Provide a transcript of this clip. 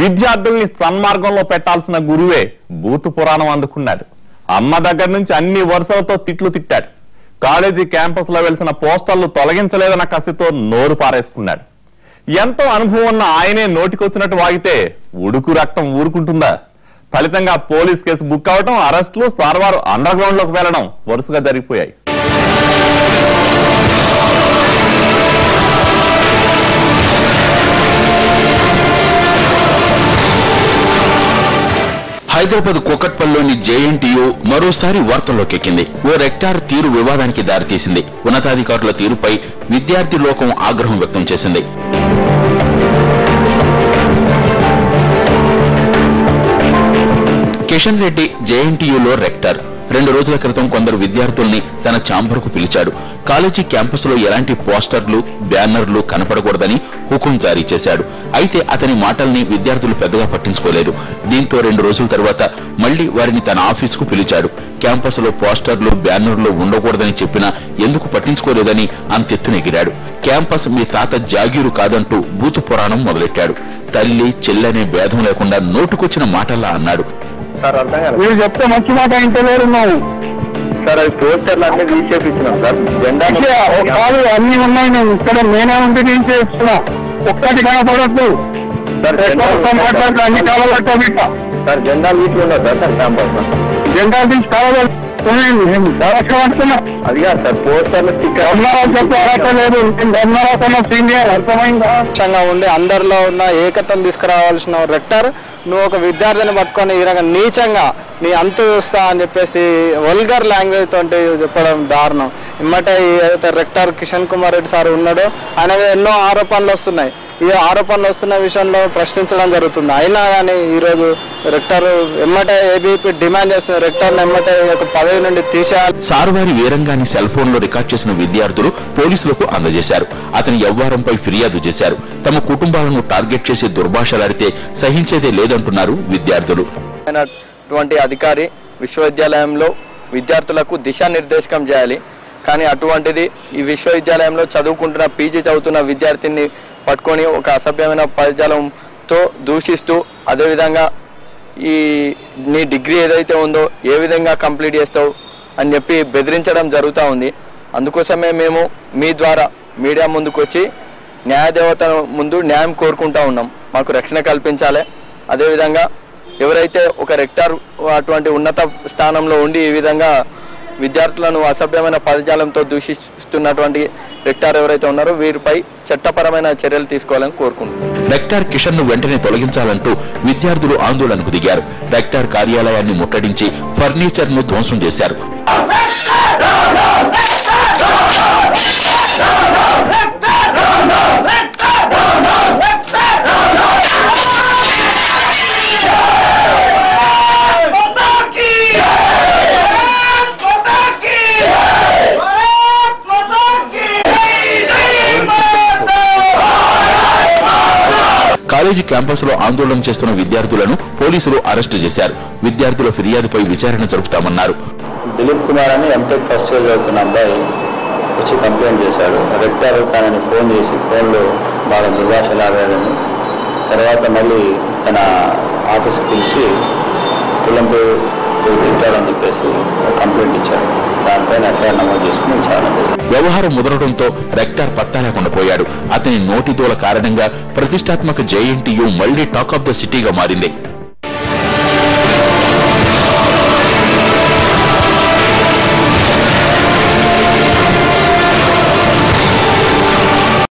విద్యార్థుల్ని సన్మార్గంలో పెట్టాల్సిన గురువే బూతు పురాణం అందుకున్నాడు అమ్మ దగ్గర నుంచి అన్ని వరుసలతో తిట్లు తిట్టాడు కాలేజీ క్యాంపస్ లో వెలిసిన పోస్టర్లు తొలగించలేదన్న కసితో నోరు పారేసుకున్నాడు ఎంతో అనుభవం ఉన్న ఆయనే నోటికొచ్చినట్టు వాగితే ఉడుకు రక్తం ఊరుకుంటుందా ఫలితంగా పోలీస్ కేసు బుక్ అవడం అరెస్టులు సార్వారు అండర్ గ్రౌండ్ లోకి వెళ్లడం వరుసగా జరిగిపోయాయి హైదరాబాద్ కుకట్పల్లిలోని జేఎన్టీయూ మరోసారి వార్తల్లోకి ఎక్కింది ఓ రెక్టార్ తీరు వివాదానికి దారితీసింది ఉన్నతాధికారుల తీరుపై విద్యార్థి లోకం ఆగ్రహం వ్యక్తం చేసింది కిషన్ రెడ్డి జేఎన్టీయూలో రెక్టర్ రెండు రోజుల క్రితం కొందరు విద్యార్థుల్ని తన ఛాంబర్కు పిలిచాడు కాలేజీ క్యాంపస్లో ఎలాంటి పోస్టర్లు బ్యానర్లు కనపడకూడదని హుకుం జారీ చేశాడు అయితే అతని మాటల్ని విద్యార్థులు పెద్దగా పట్టించుకోలేదు దీంతో రెండు రోజుల తర్వాత మళ్లీ వారిని తన ఆఫీసుకు పిలిచాడు క్యాంపస్లో పోస్టర్లు బ్యానర్లు ఉండకూడదని చెప్పినా ఎందుకు పట్టించుకోలేదని అంతెత్తునెగిరాడు క్యాంపస్ మీ తాత జాగీరు కాదంటూ బూతు పురాణం మొదలెట్టాడు తల్లి చెల్లనే భేదం లేకుండా నోటుకొచ్చిన మాటల్లా అన్నాడు సార్ అర్థం కాలేదు మీరు చెప్తే మంచి మాట ఇంటలేరు నువ్వు సార్ అది పోస్టర్లు అన్ని తీసేపించినాం సార్ జెండా ఇట్లా ఒక కాదు అన్ని ఉన్నాయి నేను ఇక్కడ నేనే ఉండి నేను చేస్తున్నా ఒక్కటి కనపడద్దు సార్ జెండా ఎక్కువ మాట్లాడుతూ అన్ని కాలబెట్టా బిడ్డ సార్ జెండా వీటి ఉండదు సార్ సార్ క్యాంపస్ లో. జెండా తీసి కాలబెట్టుకుని నేను దరక్ష పడుతున్నా అది కాదు సార్ పోస్టర్లు స్టిక్కర్ ధర్మరాజు చెప్పి అడగలేదు నేను ధర్మరాజు కన్నా సీనియర్ అర్థమైందా పక్షంగా ఉండి అందరిలో ఉన్న ఏకతను తీసుకురావాల్సిన రెక్టర్ నువ్వు ఒక విద్యార్థిని పట్టుకొని ఈ రకంగా నీచంగా నీ అంతు చూస్తా అని చెప్పేసి వల్గర్ లాంగ్వేజ్ తోటి చెప్పడం దారుణం ఇమ్మటే ఈ ఏదైతే రెక్టర్ కిషన్ కుమార్ రెడ్డి సార్ ఉన్నాడో ఆయన మీద ఎన్నో ఆరోపణలు వస్తున్నాయి ఈ ఆరోపణలు వస్తున్న విషయంలో ప్రశ్నించడం జరుగుతుంది అయినా కానీ ఈరోజు రెక్టర్ ఎమ్మటే ఏబీపీ డిమాండ్ చేస్తున్న రెక్టర్ని ఎమ్మటే ఈ యొక్క పదవి నుండి తీసేయాలి సార్వారి వీరంగాని సెల్ ఫోన్ లో రికార్డ్ చేసిన విద్యార్థులు పోలీసులకు అందజేశారు అతని యవ్వారంపై ఫిర్యాదు చేశారు తమ కుటుంబాలను టార్గెట్ చేసి దుర్భాషలాడితే సహించేదే లేదంటున్నారు విద్యార్థులు అయినటువంటి అధికారి విశ్వవిద్యాలయంలో విద్యార్థులకు దిశానిర్దేశకం చేయాలి కానీ అటువంటిది ఈ విశ్వవిద్యాలయంలో చదువుకుంటున్న పీజీ చదువుతున్న విద్యార్థిని పట్టుకొని ఒక అసభ్యమైన పదజాలంతో దూషిస్తూ అదేవిధంగా ఈ నీ డిగ్రీ ఏదైతే ఉందో ఏ విధంగా కంప్లీట్ చేస్తావు అని చెప్పి బెదిరించడం జరుగుతూ ఉంది అందుకోసమే మేము మీ ద్వారా మీడియా ముందుకు వచ్చి న్యాయదేవత ముందు న్యాయం కోరుకుంటా ఉన్నాం మాకు రక్షణ కల్పించాలి అదేవిధంగా ఎవరైతే ఒక రెక్టార్ అటువంటి ఉన్నత స్థానంలో ఉండి ఈ విధంగా విద్యార్థులను అసభ్యమైన పదజాలంతో దూషిస్తున్నటువంటి రెక్టార్ ఎవరైతే ఉన్నారో వీరిపై చట్టపరమైన చర్యలు తీసుకోవాలని కోరుకుంటున్నాం రెక్టార్ కిషన్ ను వెంటనే తొలగించాలంటూ విద్యార్థులు ఆందోళనకు దిగారు రెక్టార్ కార్యాలయాన్ని ముట్టడించి ఫర్నిచర్ ను ధ్వంసం చేశారు కాలేజీ క్యాంపస్ లో ఆందోళన చేస్తున్న విద్యార్థులను పోలీసులు అరెస్టు చేశారు విద్యార్థుల ఫిర్యాదుపై విచారణ జరుపుతామన్నారు దిలీప్ కుమార్ అని ఎంటెక్ ఫస్ట్ ఇయర్ చదువుతున్న అబ్బాయి వచ్చి కంప్లైంట్ చేశాడు రెక్టర్ తనని ఫోన్ చేసి ఫోన్లో బాగా దుర్భాషలాడాడని తర్వాత మళ్ళీ తన ఆఫీస్కి పిలిచి కులంతో తిట్టాడని చెప్పేసి ఒక కంప్లైంట్ ఇచ్చాడు దానిపైన ఎఫ్ఐఆర్ నమోదు చేసుకుని విచారణ చేశారు వ్యవహారం ముదరడంతో రెక్టార్ పత్తా లేకుండా పోయాడు అతని నోటిదోల కారణంగా ప్రతిష్టాత్మక జేఎన్టీయూ మళ్లీ టాక్ ఆఫ్ ద సిటీగా మారింది